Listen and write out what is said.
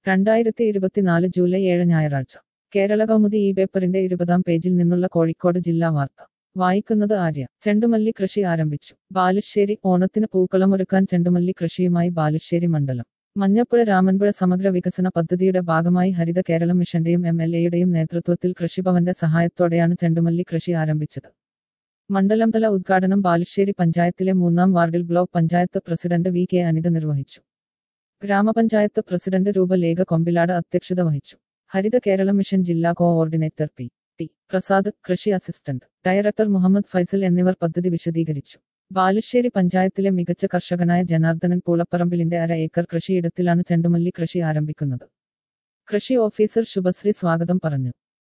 രണ്ടായിരത്തി ഇരുപത്തിനാല് ജൂലൈ ഏഴ് ഞായറാഴ്ച കേരള കൗമുദി ഈ പേപ്പറിന്റെ ഇരുപതാം പേജിൽ നിന്നുള്ള കോഴിക്കോട് ജില്ലാ വാർത്ത വായിക്കുന്നത് ആര്യ ചെണ്ടുമല്ലി കൃഷി ആരംഭിച്ചു ബാലുശ്ശേരി ഓണത്തിന് പൂക്കളമൊരുക്കാൻ ചെണ്ടുമല്ലി കൃഷിയുമായി ബാലുശ്ശേരി മണ്ഡലം മഞ്ഞപ്പുഴ രാമൻപുഴ സമഗ്ര വികസന പദ്ധതിയുടെ ഭാഗമായി ഹരിത കേരളം മിഷന്റെയും എം എൽ എയുടെയും നേതൃത്വത്തിൽ കൃഷിഭവന്റെ സഹായത്തോടെയാണ് ചെണ്ടുമല്ലി കൃഷി ആരംഭിച്ചത് മണ്ഡലം തല ഉദ്ഘാടനം ബാലുശ്ശേരി പഞ്ചായത്തിലെ മൂന്നാം വാർഡിൽ block panchayat president V K Anitha നിർവഹിച്ചു ഗ്രാമപഞ്ചായത്ത് പ്രസിഡന്റ് രൂപലേഖ കൊമ്പിലാട് അധ്യക്ഷത വഹിച്ചു ഹരിത കേരളം മിഷൻ ജില്ലാ കോഓർഡിനേറ്റർ പി ടി പ്രസാദ് കൃഷി അസിസ്റ്റന്റ് ഡയറക്ടർ മുഹമ്മദ് ഫൈസൽ എന്നിവർ പദ്ധതി വിശദീകരിച്ചു ബാലുശ്ശേരി പഞ്ചായത്തിലെ മികച്ച കർഷകനായ ജനാർദ്ദനൻ പൂളപ്പറമ്പിലിന്റെ അര ഏക്കർ കൃഷിയിടത്തിലാണ് ചെണ്ടുമല്ലി കൃഷി ആരംഭിക്കുന്നത് കൃഷി ഓഫീസർ ശുഭശ്രീ സ്വാഗതം പറഞ്ഞു